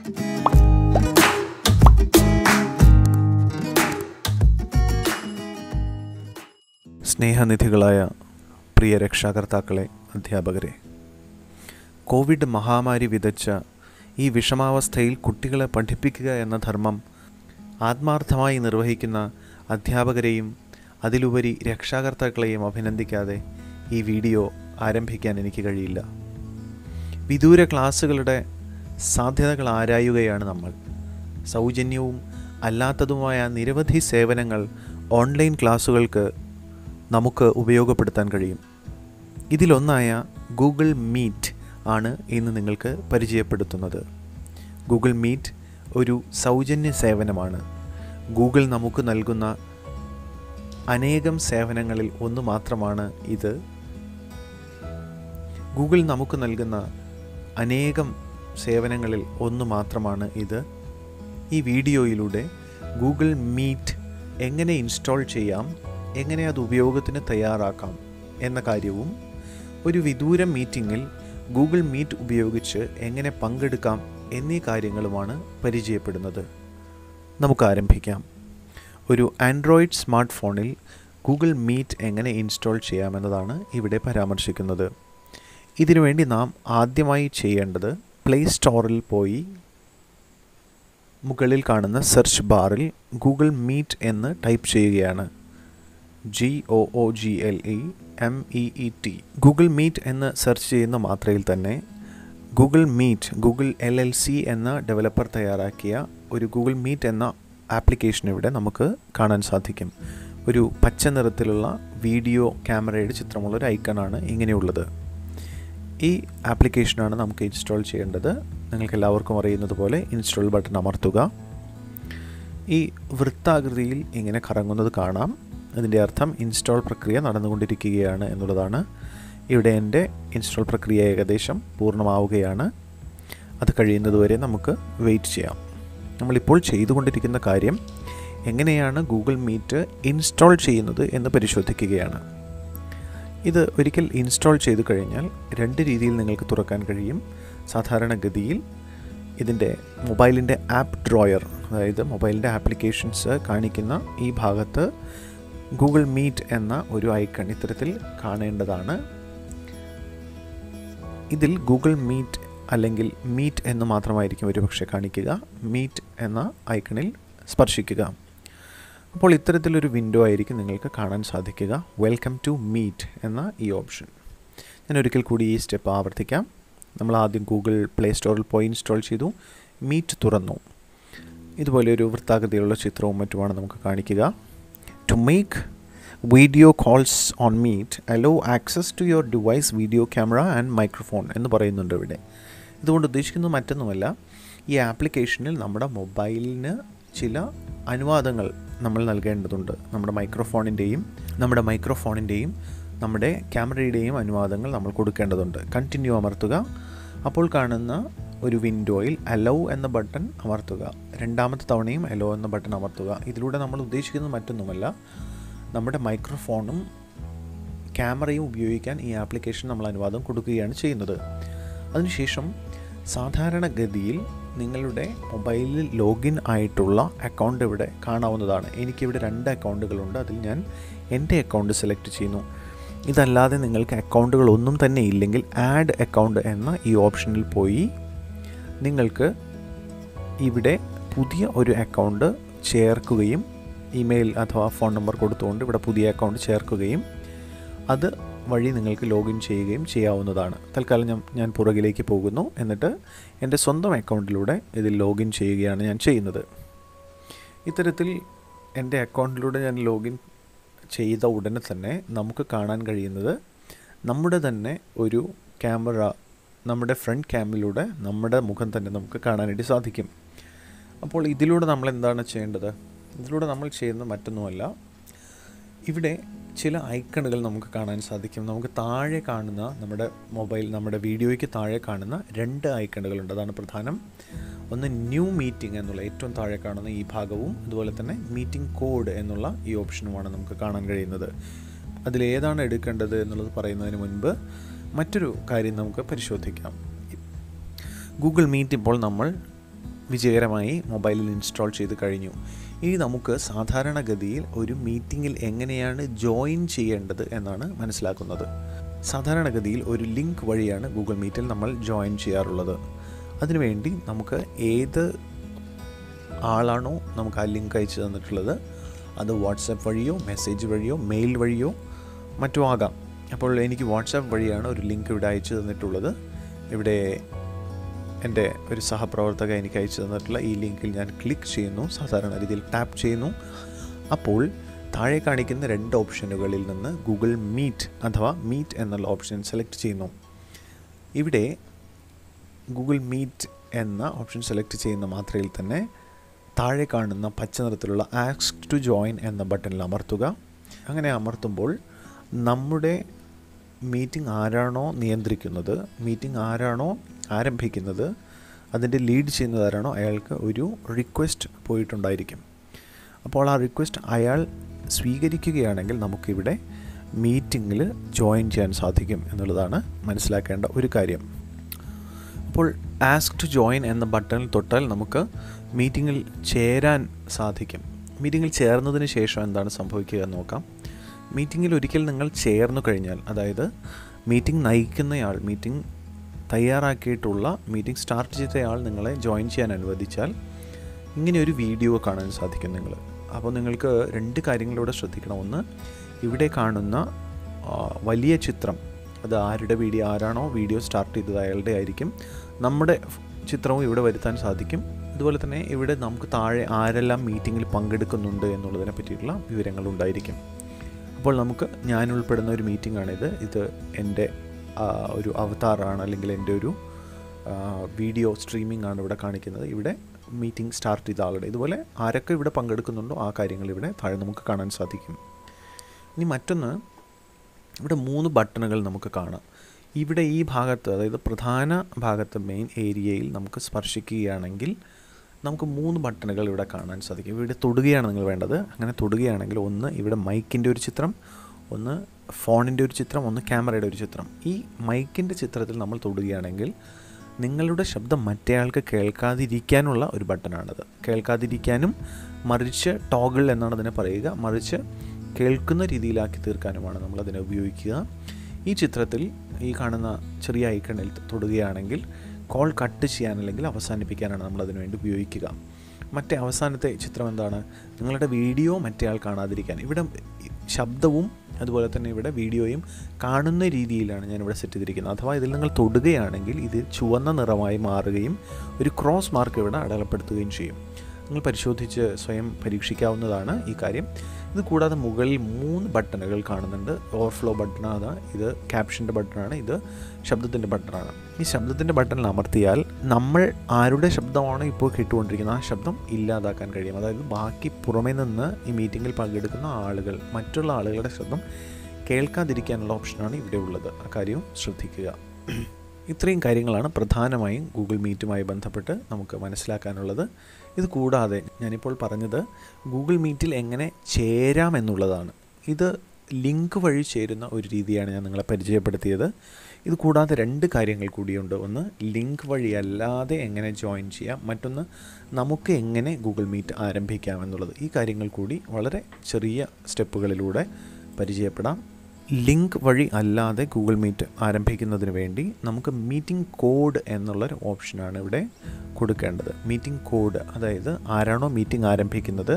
സ്നേഹനിധികളായ പ്രിയ രക്ഷാകർത്താക്കളെ അധ്യാപകരെ കോവിഡ് മഹാമാരി വിതച്ച ഈ വിഷമാവസ്ഥയിൽ കുട്ടികളെ പഠിപ്പിക്കുക എന്ന ധർമ്മം ആത്മാർത്ഥമായി നിർവഹിക്കുന്ന അധ്യാപകരെയും അതിലുപരി രക്ഷാകർത്താക്കളെയും അഭിനന്ദിക്കാതെ ഈ വീഡിയോ ആരംഭിക്കാൻ എനിക്ക് കഴിയില്ല വിദൂര ക്ലാസ്സുകളുടെ സാധ്യതകൾ ആരായുകയാണ് നമ്മൾ സൗജന്യവും അല്ലാത്തതുമായ നിരവധി സേവനങ്ങൾ ഓൺലൈൻ ക്ലാസ്സുകൾക്ക് നമുക്ക് ഉപയോഗപ്പെടുത്താൻ കഴിയും ഇതിലൊന്നായ ഗൂഗിൾ മീറ്റ് ആണ് ഇന്ന് നിങ്ങൾക്ക് പരിചയപ്പെടുത്തുന്നത് ഗൂഗിൾ മീറ്റ് ഒരു സൗജന്യ സേവനമാണ് ഗൂഗിൾ നമുക്ക് നൽകുന്ന അനേകം സേവനങ്ങളിൽ ഒന്ന് മാത്രമാണ് ഇത് ഗൂഗിൾ നമുക്ക് നൽകുന്ന അനേകം സേവനങ്ങളിൽ ഒന്ന് മാത്രമാണ് ഇത് ഈ വീഡിയോയിലൂടെ ഗൂഗിൾ മീറ്റ് എങ്ങനെ ഇൻസ്റ്റാൾ ചെയ്യാം എങ്ങനെ അത് ഉപയോഗത്തിന് തയ്യാറാക്കാം എന്ന കാര്യവും ഒരു വിദൂര മീറ്റിങ്ങിൽ ഗൂഗിൾ മീറ്റ് ഉപയോഗിച്ച് എങ്ങനെ പങ്കെടുക്കാം എന്നീ കാര്യങ്ങളുമാണ് പരിചയപ്പെടുന്നത് നമുക്ക് ആരംഭിക്കാം ഒരു ആൻഡ്രോയിഡ് സ്മാർട്ട് ഫോണിൽ ഗൂഗിൾ മീറ്റ് എങ്ങനെ ഇൻസ്റ്റാൾ ചെയ്യാമെന്നതാണ് ഇവിടെ പരാമർശിക്കുന്നത് ഇതിനുവേണ്ടി നാം ആദ്യമായി ചെയ്യേണ്ടത് പ്ലേ സ്റ്റോറിൽ പോയി മുകളിൽ കാണുന്ന സെർച്ച് ബാറിൽ ഗൂഗിൾ മീറ്റ് എന്ന് ടൈപ്പ് ചെയ്യുകയാണ് G O O G L E M E E T Google Meet എന്ന് സെർച്ച് ചെയ്യുന്ന മാത്രയിൽ തന്നെ Google Meet Google L L C എന്ന ഡെവലപ്പർ തയ്യാറാക്കിയ ഒരു ഗൂഗിൾ മീറ്റ് എന്ന ആപ്ലിക്കേഷൻ ഇവിടെ നമുക്ക് കാണാൻ സാധിക്കും ഒരു പച്ച നിറത്തിലുള്ള വീഡിയോ ക്യാമറയുടെ ചിത്രമുള്ള ഒരു ഐക്കണാണ് ഇങ്ങനെയുള്ളത് ഈ ആപ്ലിക്കേഷനാണ് നമുക്ക് ഇൻസ്റ്റാൾ ചെയ്യേണ്ടത് നിങ്ങൾക്ക് എല്ലാവർക്കും അറിയുന്നത് പോലെ ഇൻസ്റ്റാൾ ബട്ടൺ അമർത്തുക ഈ വൃത്താകൃതിയിൽ ഇങ്ങനെ കറങ്ങുന്നത് കാണാം അതിൻ്റെ അർത്ഥം ഇൻസ്റ്റാൾ പ്രക്രിയ നടന്നുകൊണ്ടിരിക്കുകയാണ് എന്നുള്ളതാണ് ഇവിടെ എൻ്റെ ഇൻസ്റ്റാൾ പ്രക്രിയ ഏകദേശം പൂർണ്ണമാവുകയാണ് അത് കഴിയുന്നതുവരെ നമുക്ക് വെയിറ്റ് ചെയ്യാം നമ്മളിപ്പോൾ ചെയ്തുകൊണ്ടിരിക്കുന്ന കാര്യം എങ്ങനെയാണ് ഗൂഗിൾ മീറ്റ് ഇൻസ്റ്റാൾ ചെയ്യുന്നത് എന്ന് പരിശോധിക്കുകയാണ് ഇത് ഒരിക്കൽ ഇൻസ്റ്റാൾ ചെയ്തു കഴിഞ്ഞാൽ രണ്ട് രീതിയിൽ നിങ്ങൾക്ക് തുറക്കാൻ കഴിയും സാധാരണഗതിയിൽ ഇതിൻ്റെ മൊബൈലിൻ്റെ ആപ്പ് ഡ്രോയർ അതായത് മൊബൈലിൻ്റെ ആപ്ലിക്കേഷൻസ് കാണിക്കുന്ന ഈ ഭാഗത്ത് ഗൂഗിൾ മീറ്റ് എന്ന ഒരു ഐക്കൺ ഇത്തരത്തിൽ കാണേണ്ടതാണ് ഇതിൽ ഗൂഗിൾ മീറ്റ് അല്ലെങ്കിൽ മീറ്റ് എന്ന് മാത്രമായിരിക്കും ഒരുപക്ഷെ കാണിക്കുക മീറ്റ് എന്ന ഐക്കണിൽ സ്പർശിക്കുക അപ്പോൾ ഇത്തരത്തിലൊരു വിൻഡോ ആയിരിക്കും നിങ്ങൾക്ക് കാണാൻ സാധിക്കുക വെൽക്കം ടു മീറ്റ് എന്ന ഈ ഓപ്ഷൻ ഞാൻ ഒരിക്കൽ കൂടി ഈ സ്റ്റെപ്പ് ആവർത്തിക്കാം നമ്മൾ ആദ്യം ഗൂഗിൾ പ്ലേ സ്റ്റോറിൽ പോയി ഇൻസ്റ്റാൾ ചെയ്തു മീറ്റ് തുറന്നു ഇതുപോലെ ഒരു വൃത്താകൃതിയിലുള്ള ചിത്രവും മറ്റുമാണ് നമുക്ക് കാണിക്കുക to make video calls on Meet allow access to your device video camera and microphone എന്ന് പറയുന്നുണ്ട് ഇവിടെ ഇതുകൊണ്ട് ഉദ്ദേശിക്കുന്നത് മറ്റൊന്നുമല്ല ഈ ആപ്ലിക്കേഷനിൽ നമ്മുടെ മൊബൈലിന് ചില അനുവാദങ്ങൾ നമ്മൾ നൽകേണ്ടതുണ്ട് നമ്മുടെ മൈക്രോഫോണിൻ്റെയും നമ്മുടെ മൈക്രോഫോണിൻ്റെയും നമ്മുടെ ക്യാമറയുടെയും അനുവാദങ്ങൾ നമ്മൾ കൊടുക്കേണ്ടതുണ്ട് കണ്ടിന്യൂ അമർത്തുക അപ്പോൾ കാണുന്ന ഒരു വിൻഡോയിൽ അലോ എന്ന ബട്ടൺ അമർത്തുക രണ്ടാമത്തെ തവണയും അലോ എന്ന ബട്ടൺ അമർത്തുക ഇതിലൂടെ നമ്മൾ ഉദ്ദേശിക്കുന്നത് മറ്റൊന്നുമല്ല നമ്മുടെ മൈക്രോഫോണും ക്യാമറയും ഉപയോഗിക്കാൻ ഈ ആപ്ലിക്കേഷൻ നമ്മൾ അനുവാദം കൊടുക്കുകയാണ് ചെയ്യുന്നത് അതിനുശേഷം സാധാരണഗതിയിൽ നിങ്ങളുടെ മൊബൈലിൽ ലോഗിൻ ആയിട്ടുള്ള അക്കൗണ്ട് ഇവിടെ കാണാവുന്നതാണ് എനിക്കിവിടെ രണ്ട് അക്കൗണ്ടുകളുണ്ട് അതിൽ ഞാൻ എൻ്റെ അക്കൗണ്ട് സെലക്ട് ചെയ്യുന്നു ഇതല്ലാതെ നിങ്ങൾക്ക് അക്കൗണ്ടുകൾ ഒന്നും തന്നെ ഇല്ലെങ്കിൽ ആഡ് അക്കൗണ്ട് എന്ന ഈ ഓപ്ഷനിൽ പോയി നിങ്ങൾക്ക് ഇവിടെ പുതിയ ഒരു അക്കൗണ്ട് ചേർക്കുകയും ഇമെയിൽ അഥവാ ഫോൺ നമ്പർ കൊടുത്തുകൊണ്ട് ഇവിടെ പുതിയ അക്കൗണ്ട് ചേർക്കുകയും അത് വഴി നിങ്ങൾക്ക് ലോഗിൻ ചെയ്യുകയും ചെയ്യാവുന്നതാണ് തൽക്കാലം ഞാൻ ഞാൻ പുറകിലേക്ക് പോകുന്നു എന്നിട്ട് എൻ്റെ സ്വന്തം അക്കൗണ്ടിലൂടെ ഇതിൽ ലോഗിൻ ചെയ്യുകയാണ് ഞാൻ ചെയ്യുന്നത് ഇത്തരത്തിൽ എൻ്റെ അക്കൗണ്ടിലൂടെ ഞാൻ ലോഗിൻ ചെയ്ത ഉടനെ തന്നെ നമുക്ക് കാണാൻ കഴിയുന്നത് നമ്മുടെ തന്നെ ഒരു ക്യാമറ നമ്മുടെ ഫ്രണ്ട് ക്യാമിലൂടെ നമ്മുടെ മുഖം തന്നെ നമുക്ക് കാണാനായിട്ട് സാധിക്കും അപ്പോൾ ഇതിലൂടെ നമ്മൾ എന്താണ് ചെയ്യേണ്ടത് ഇതിലൂടെ നമ്മൾ ചെയ്യുന്നത് മറ്റൊന്നുമല്ല ഇവിടെ ചില ഐക്കണുകൾ നമുക്ക് കാണാൻ സാധിക്കും നമുക്ക് താഴെ കാണുന്ന നമ്മുടെ മൊബൈൽ നമ്മുടെ വീഡിയോയ്ക്ക് താഴെ കാണുന്ന രണ്ട് ഐക്കണുകളുണ്ട് അതാണ് പ്രധാനം ഒന്ന് ന്യൂ മീറ്റിംഗ് എന്നുള്ള ഏറ്റവും താഴെ കാണുന്ന ഈ ഭാഗവും അതുപോലെ തന്നെ മീറ്റിംഗ് കോഡ് എന്നുള്ള ഈ ഓപ്ഷനുമാണ് നമുക്ക് കാണാൻ കഴിയുന്നത് അതിലേതാണ് എടുക്കേണ്ടത് എന്നുള്ളത് പറയുന്നതിന് മുൻപ് മറ്റൊരു കാര്യം നമുക്ക് പരിശോധിക്കാം ഗൂഗിൾ മീറ്റ് ഇപ്പോൾ നമ്മൾ വിജയകരമായി മൊബൈലിൽ ഇൻസ്റ്റാൾ ചെയ്ത് കഴിഞ്ഞു ഇനി നമുക്ക് സാധാരണഗതിയിൽ ഒരു മീറ്റിങ്ങിൽ എങ്ങനെയാണ് ജോയിൻ ചെയ്യേണ്ടത് എന്നാണ് മനസ്സിലാക്കുന്നത് സാധാരണഗതിയിൽ ഒരു ലിങ്ക് വഴിയാണ് ഗൂഗിൾ മീറ്റിൽ നമ്മൾ ജോയിൻ ചെയ്യാറുള്ളത് അതിനുവേണ്ടി നമുക്ക് ഏത് ആളാണോ നമുക്ക് ആ ലിങ്ക് അയച്ചു തന്നിട്ടുള്ളത് അത് വാട്സപ്പ് വഴിയോ മെസ്സേജ് വഴിയോ മെയിൽ വഴിയോ മറ്റോ ആകാം അപ്പോൾ എനിക്ക് വാട്സാപ്പ് വഴിയാണ് ഒരു ലിങ്ക് ഇവിടെ അയച്ചു തന്നിട്ടുള്ളത് ഇവിടെ എൻ്റെ ഒരു സഹപ്രവർത്തക എനിക്ക് അയച്ചു തന്നിട്ടുള്ള ഈ ലിങ്കിൽ ഞാൻ ക്ലിക്ക് ചെയ്യുന്നു സാധാരണ രീതിയിൽ ടാപ്പ് ചെയ്യുന്നു അപ്പോൾ താഴെ കാണിക്കുന്ന രണ്ട് ഓപ്ഷനുകളിൽ നിന്ന് ഗൂഗിൾ മീറ്റ് അഥവാ മീറ്റ് എന്നുള്ള ഓപ്ഷൻ സെലക്ട് ചെയ്യുന്നു ഇവിടെ ഗൂഗിൾ മീറ്റ് എന്ന ഓപ്ഷൻ സെലക്ട് ചെയ്യുന്ന മാത്രയിൽ തന്നെ താഴെ കാണുന്ന പച്ച നിറത്തിലുള്ള ആസ്ക് ടു ജോയിൻ എന്ന ബട്ടണിൽ അമർത്തുക അങ്ങനെ അമർത്തുമ്പോൾ നമ്മുടെ മീറ്റിംഗ് ആരാണോ നിയന്ത്രിക്കുന്നത് മീറ്റിംഗ് ആരാണോ ആരംഭിക്കുന്നത് അതിൻ്റെ ലീഡ് ചെയ്യുന്നത് ആരാണോ അയാൾക്ക് ഒരു റിക്വസ്റ്റ് പോയിട്ടുണ്ടായിരിക്കും അപ്പോൾ ആ റിക്വസ്റ്റ് അയാൾ സ്വീകരിക്കുകയാണെങ്കിൽ നമുക്കിവിടെ മീറ്റിങ്ങിൽ ജോയിൻ ചെയ്യാൻ സാധിക്കും എന്നുള്ളതാണ് മനസ്സിലാക്കേണ്ട ഒരു കാര്യം അപ്പോൾ ആസ്ക് ടു ജോയിൻ എന്ന ബട്ടണിൽ തൊട്ടാൽ നമുക്ക് മീറ്റിങ്ങിൽ ചേരാൻ സാധിക്കും മീറ്റിങ്ങിൽ ചേർന്നതിന് ശേഷം എന്താണ് സംഭവിക്കുക എന്ന് നോക്കാം മീറ്റിങ്ങിൽ ഒരിക്കൽ നിങ്ങൾ ചേർന്നു കഴിഞ്ഞാൽ അതായത് മീറ്റിംഗ് നയിക്കുന്നയാൾ മീറ്റിംഗ് തയ്യാറാക്കിയിട്ടുള്ള മീറ്റിംഗ് സ്റ്റാർട്ട് ചെയ്തയാൾ നിങ്ങളെ ജോയിൻ ചെയ്യാൻ അനുവദിച്ചാൽ ഇങ്ങനെ ഒരു വീഡിയോ കാണാൻ സാധിക്കും നിങ്ങൾ അപ്പോൾ നിങ്ങൾക്ക് രണ്ട് കാര്യങ്ങളിലൂടെ ശ്രദ്ധിക്കണം ഒന്ന് ഇവിടെ കാണുന്ന വലിയ ചിത്രം അത് ആരുടെ വീഡിയോ ആരാണോ വീഡിയോ സ്റ്റാർട്ട് ചെയ്തത് അയാളുടെ ആയിരിക്കും നമ്മുടെ ചിത്രവും ഇവിടെ വരുത്താൻ സാധിക്കും അതുപോലെ തന്നെ ഇവിടെ നമുക്ക് താഴെ ആരെല്ലാം മീറ്റിങ്ങിൽ പങ്കെടുക്കുന്നുണ്ട് എന്നുള്ളതിനെ പറ്റിയിട്ടുള്ള വിവരങ്ങൾ ഉണ്ടായിരിക്കും അപ്പോൾ നമുക്ക് ഞാൻ ഉൾപ്പെടുന്ന ഒരു മീറ്റിംഗ് ആണിത് ഇത് എൻ്റെ ഒരു അവതാറാണ് അല്ലെങ്കിൽ എൻ്റെ ഒരു വീഡിയോ സ്ട്രീമിംഗ് ആണ് ഇവിടെ കാണിക്കുന്നത് ഇവിടെ മീറ്റിംഗ് സ്റ്റാർട്ട് ചെയ്ത ആളുടെ ഇതുപോലെ ആരൊക്കെ ഇവിടെ പങ്കെടുക്കുന്നുണ്ടോ ആ കാര്യങ്ങൾ ഇവിടെ താഴെ നമുക്ക് കാണാൻ സാധിക്കും ഇനി മറ്റൊന്ന് ഇവിടെ മൂന്ന് ബട്ടണുകൾ നമുക്ക് കാണാം ഇവിടെ ഈ ഭാഗത്ത് അതായത് പ്രധാന ഭാഗത്ത് മെയിൻ ഏരിയയിൽ നമുക്ക് സ്പർശിക്കുകയാണെങ്കിൽ നമുക്ക് മൂന്ന് ബട്ടണുകൾ ഇവിടെ കാണാൻ സാധിക്കും ഇവിടെ തൊടുകയാണ് നിങ്ങൾ വേണ്ടത് അങ്ങനെ തൊടുകയാണെങ്കിൽ ഒന്ന് ഇവിടെ മൈക്കിൻ്റെ ഒരു ചിത്രം ഒന്ന് ഫോണിൻ്റെ ഒരു ചിത്രം ഒന്ന് ക്യാമറയുടെ ഒരു ചിത്രം ഈ മൈക്കിൻ്റെ ചിത്രത്തിൽ നമ്മൾ തൊടുകയാണെങ്കിൽ നിങ്ങളുടെ ശബ്ദം മറ്റേയാൾക്ക് കേൾക്കാതിരിക്കാനുള്ള ഒരു ബട്ടണാണത് കേൾക്കാതിരിക്കാനും മറിച്ച് ടോഗിൾ എന്നാണ് അതിനെ പറയുക മറിച്ച് കേൾക്കുന്ന രീതിയിലാക്കി തീർക്കാനുമാണ് നമ്മൾ അതിനെ ഉപയോഗിക്കുക ഈ ചിത്രത്തിൽ ഈ കാണുന്ന ചെറിയ ഐക്കണിൽ തൊടുകയാണെങ്കിൽ കോൾ കട്ട് ചെയ്യാൻ അല്ലെങ്കിൽ അവസാനിപ്പിക്കാനാണ് നമ്മൾ അതിനു വേണ്ടി ഉപയോഗിക്കുക മറ്റേ അവസാനത്തെ ചിത്രം എന്താണ് നിങ്ങളുടെ വീഡിയോ മറ്റേ ആൾ കാണാതിരിക്കാൻ ഇവിടെ ശബ്ദവും അതുപോലെ തന്നെ ഇവിടെ വീഡിയോയും കാണുന്ന രീതിയിലാണ് ഞാൻ ഇവിടെ സെറ്റ് ചെയ്തിരിക്കുന്നത് അഥവാ ഇതിൽ നിങ്ങൾ തൊടുകയാണെങ്കിൽ ഇത് ചുവന്ന നിറമായി മാറുകയും ഒരു ക്രോസ് മാർക്ക് ഇവിടെ അടയാളപ്പെടുത്തുകയും ചെയ്യും നിങ്ങൾ പരിശോധിച്ച് സ്വയം പരീക്ഷിക്കാവുന്നതാണ് ഈ കാര്യം ഇത് കൂടാതെ മുകളിൽ മൂന്ന് ബട്ടണുകൾ കാണുന്നുണ്ട് ഓവർഫ്ലോ ബട്ടണാണ് ഇത് ക്യാപ്ഷൻ്റെ ബട്ടണാണ് ഇത് ശബ്ദത്തിൻ്റെ ബട്ടണാണ് ഈ ശബ്ദത്തിൻ്റെ ബട്ടണിൽ അമർത്തിയാൽ നമ്മൾ ആരുടെ ശബ്ദമാണോ ഇപ്പോൾ കേട്ടുകൊണ്ടിരിക്കുന്നത് ആ ശബ്ദം ഇല്ലാതാക്കാൻ കഴിയും അതായത് ബാക്കി പുറമേ നിന്ന് ഈ മീറ്റിങ്ങിൽ പങ്കെടുക്കുന്ന ആളുകൾ മറ്റുള്ള ആളുകളുടെ ശബ്ദം കേൾക്കാതിരിക്കാനുള്ള ഓപ്ഷനാണ് ഇവിടെ ഉള്ളത് ആ കാര്യവും ശ്രദ്ധിക്കുക ഇത്രയും കാര്യങ്ങളാണ് പ്രധാനമായും ഗൂഗിൾ മീറ്റുമായി ബന്ധപ്പെട്ട് നമുക്ക് മനസ്സിലാക്കാനുള്ളത് ഇത് കൂടാതെ ഞാനിപ്പോൾ പറഞ്ഞത് ഗൂഗിൾ മീറ്റിൽ എങ്ങനെ ചേരാം എന്നുള്ളതാണ് ഇത് ലിങ്ക് വഴി ചേരുന്ന ഒരു രീതിയാണ് ഞാൻ നിങ്ങളെ പരിചയപ്പെടുത്തിയത് ഇത് കൂടാതെ രണ്ട് കാര്യങ്ങൾ കൂടിയുണ്ട് ഒന്ന് ലിങ്ക് വഴി അല്ലാതെ എങ്ങനെ ജോയിൻ ചെയ്യാം മറ്റൊന്ന് നമുക്ക് എങ്ങനെ ഗൂഗിൾ മീറ്റ് ആരംഭിക്കാം എന്നുള്ളത് ഈ കാര്യങ്ങൾ കൂടി വളരെ ചെറിയ സ്റ്റെപ്പുകളിലൂടെ പരിചയപ്പെടാം ലിങ്ക് വഴി അല്ലാതെ ഗൂഗിൾ മീറ്റ് ആരംഭിക്കുന്നതിന് വേണ്ടി നമുക്ക് മീറ്റിംഗ് കോഡ് എന്നുള്ളൊരു ഓപ്ഷനാണ് ഇവിടെ കൊടുക്കേണ്ടത് മീറ്റിംഗ് കോഡ് അതായത് ആരാണോ മീറ്റിംഗ് ആരംഭിക്കുന്നത്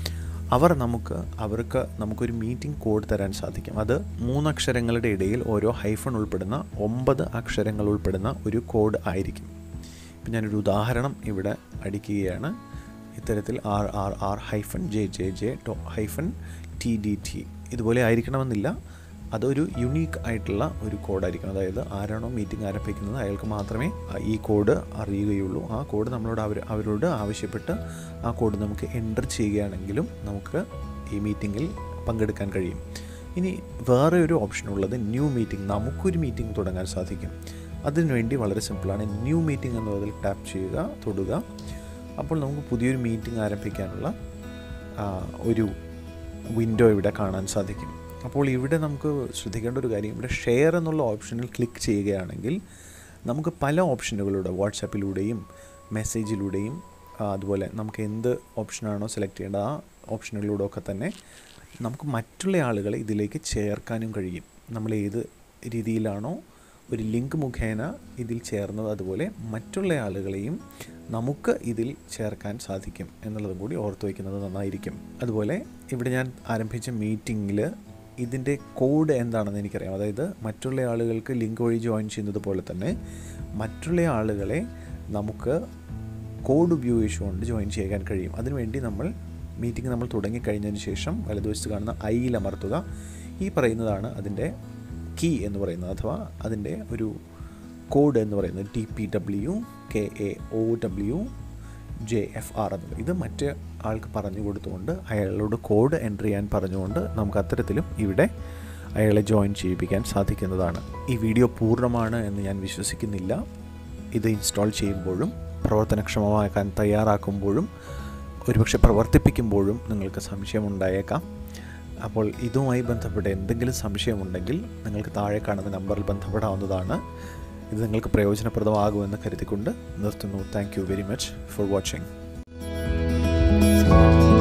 അവർ നമുക്ക് അവർക്ക് നമുക്കൊരു മീറ്റിംഗ് കോഡ് തരാൻ സാധിക്കും അത് മൂന്നക്ഷരങ്ങളുടെ ഇടയിൽ ഓരോ ഹൈഫൺ ഉൾപ്പെടുന്ന ഒമ്പത് അക്ഷരങ്ങൾ ഉൾപ്പെടുന്ന ഒരു കോഡ് ആയിരിക്കും ഇപ്പം ഞാനൊരു ഉദാഹരണം ഇവിടെ അടിക്കുകയാണ് ഇത്തരത്തിൽ R R R hyphen J J J ടോ ഹൈഫൺ ടി ഡി ടി ഇതുപോലെ ആയിരിക്കണമെന്നില്ല അതൊരു യുണീക്ക് ആയിട്ടുള്ള ഒരു കോഡായിരിക്കും അതായത് ആരാണോ മീറ്റിംഗ് ആരംഭിക്കുന്നത് അയാൾക്ക് മാത്രമേ ഈ കോഡ് അറിയുകയുള്ളൂ ആ കോഡ് നമ്മളോട് അവർ അവരോട് ആവശ്യപ്പെട്ട് ആ കോഡ് നമുക്ക് എൻ്റർ ചെയ്യുകയാണെങ്കിലും നമുക്ക് ഈ മീറ്റിങ്ങിൽ പങ്കെടുക്കാൻ കഴിയും ഇനി വേറെ ഒരു ഓപ്ഷൻ ഉള്ളത് ന്യൂ മീറ്റിംഗ് നമുക്കൊരു മീറ്റിംഗ് തുടങ്ങാൻ സാധിക്കും അതിനുവേണ്ടി വളരെ സിമ്പിളാണ് ന്യൂ മീറ്റിംഗ് എന്നതിൽ ടാപ്പ് ചെയ്യുക തൊടുക അപ്പോൾ നമുക്ക് പുതിയൊരു മീറ്റിംഗ് ആരംഭിക്കാനുള്ള ഒരു വിൻഡോ ഇവിടെ കാണാൻ സാധിക്കും അപ്പോൾ ഇവിടെ നമുക്ക് ശ്രദ്ധിക്കേണ്ട ഒരു കാര്യം ഇവിടെ ഷെയർ എന്നുള്ള ഓപ്ഷനിൽ ക്ലിക്ക് ചെയ്യുകയാണെങ്കിൽ നമുക്ക് പല ഓപ്ഷനുകളുടെ വാട്സാപ്പിലൂടെയും മെസ്സേജിലൂടെയും ആ, അതുപോലെ നമുക്ക് എന്ത് ഓപ്ഷനാണോ സെലക്ട് ചെയ്യേണ്ടത് ആ ഓപ്ഷനുകളിലൂടെ ഒക്കെ തന്നെ നമുക്ക് മറ്റുള്ള ആളുകളെ ഇതിലേക്ക് ചേർക്കാനും കഴിയും നമ്മൾ ഏത് രീതിയിലാണോ ഒരു ലിങ്ക് മുഖേന ഇതിൽ ചേർന്നത് അതുപോലെ മറ്റുള്ള ആളുകളെയും നമുക്ക് ഇതിൽ ചേർക്കാൻ സാധിക്കും എന്നുള്ളതും കൂടി ഓർത്ത് വയ്ക്കുന്നത് നന്നായിരിക്കും അതുപോലെ ഇവിടെ ഞാൻ ആരംഭിച്ച മീറ്റിങ്ങിൽ ഇതിൻ്റെ കോഡ് എന്താണെന്ന് എനിക്കറിയാം അതായത് മറ്റുള്ള ആളുകൾക്ക് ലിങ്ക് വഴി ജോയിൻ ചെയ്യുന്നത് പോലെ തന്നെ മറ്റുള്ള ആളുകളെ നമുക്ക് കോഡ് ഉപയോഗിച്ചുകൊണ്ട് ജോയിൻ ചെയ്യാൻ കഴിയും അതിനുവേണ്ടി നമ്മൾ മീറ്റിംഗ് നമ്മൾ തുടങ്ങിക്കഴിഞ്ഞതിന് ശേഷം വലതുവശത്ത് കാണുന്ന ഐയിൽ അമർത്തുക ഈ പറയുന്നതാണ് അതിൻ്റെ കീ എന്ന് പറയുന്നത് അഥവാ അതിൻ്റെ ഒരു കോഡ് എന്ന് പറയുന്നത് T P W K A O W J F R എന്നുള്ളത് ഇത് മറ്റേ ആൾക്ക് പറഞ്ഞു കൊടുത്തുകൊണ്ട് അയാളോട് കോഡ് എൻ്റർ ചെയ്യാൻ പറഞ്ഞുകൊണ്ട് നമുക്ക് അത്തരത്തിലും ഇവിടെ അയാളെ ജോയിൻ ചെയ്യിപ്പിക്കാൻ സാധിക്കുന്നതാണ് ഈ വീഡിയോ പൂർണ്ണമാണ് എന്ന് ഞാൻ വിശ്വസിക്കുന്നില്ല ഇത് ഇൻസ്റ്റാൾ ചെയ്യുമ്പോഴും പ്രവർത്തനക്ഷമമാക്കാൻ തയ്യാറാക്കുമ്പോഴും ഒരുപക്ഷെ പ്രവർത്തിപ്പിക്കുമ്പോഴും നിങ്ങൾക്ക് സംശയമുണ്ടായേക്കാം അപ്പോൾ ഇതുമായി ബന്ധപ്പെട്ട് എന്തെങ്കിലും സംശയമുണ്ടെങ്കിൽ നിങ്ങൾക്ക് താഴെ കാണുന്ന നമ്പറിൽ ബന്ധപ്പെടാവുന്നതാണ് ഇത് നിങ്ങൾക്ക് പ്രയോജനപ്രദമാകുമെന്ന് കരുതിക്കൊണ്ട് നിർത്തുന്നു thank you very much for watching